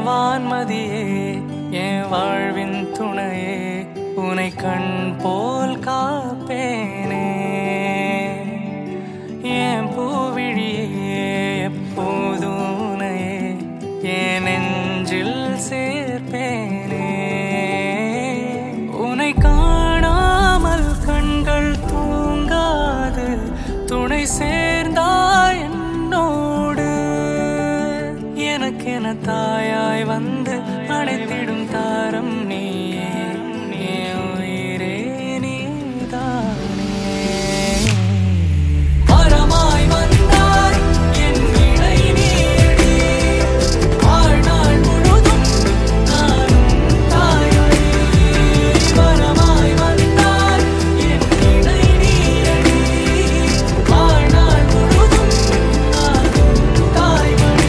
வான்மதியே என் வாழ்வின் துணையே உனை கண் போல் காப்பேனே என் பூவிழியே எப்போதும் உனையே என் நெஞ்சில் சேர்ப்பேனே உனை காணாமல் கண்கள் தூங்காது துணை சேர்ந்தாய் என்னோடு எனக்கென தாயாய் வந்து அணைத்திடும் தாரம் நீயே என் உயிரே நீதானே வரமாய் வந்தாய் என் இணை நீயடி வாழ்நாள் முழுதும் நானும் தாயடி வரமாய் வந்தாய் என் இணை நீயடி வாழ்நாள் முழுதும் நானும் தாய்மடி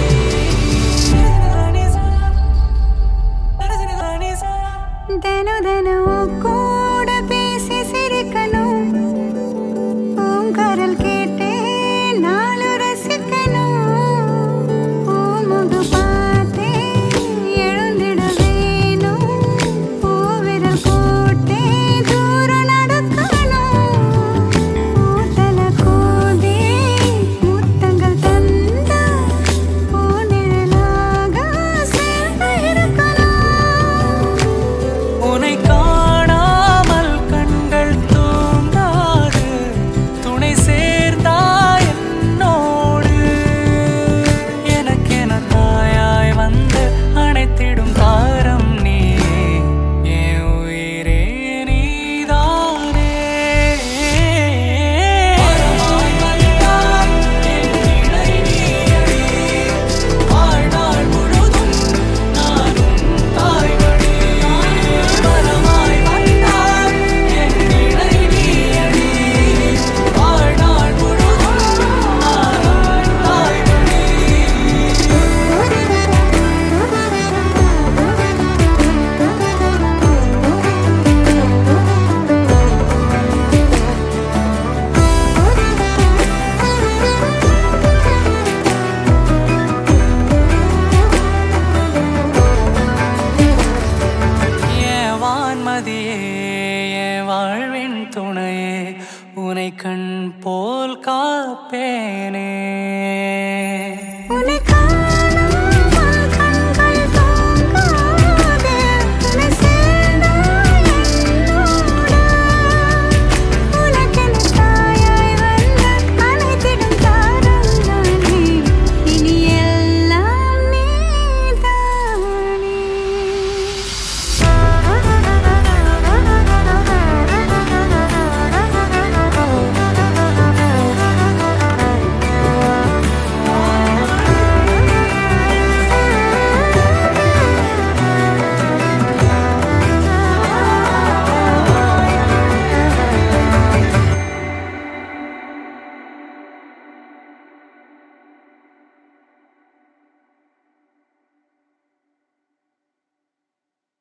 தினம் தினம் உன் கூட பேசி சிரிக்கணும் உன் குரல் கேட்டே நாளும் ரசிக்கணும் உன் முக பார்த்தே எழுந்திட வேணும் உன் விரல் கோட்டே தூரம் நடக்கணும் உன் தலை கோதே முத்தங்கள் தந்தா உன் நிழலாக சேர்ந்து இருக்கணும் உனை காணாமல் கண்கள் தூங்காது துணை சேர்ந்தாய் என்னோடு எனக்கென தாயாய் வந்து அணைத்திடும் தாரம் நீ என் உயிரே நீதானே வரமாய் வந்தாய் என் இணை நீயடி வாழ்நாள் முழுதும் நானும் தாய்மடி வரமாய் வந்தாய் என் இணை நீயடி வாழ்நாள் முழுதும் நானும் தாய்மடி என் வான்மதியே என் வாழ்வின் துணையே உனை கண்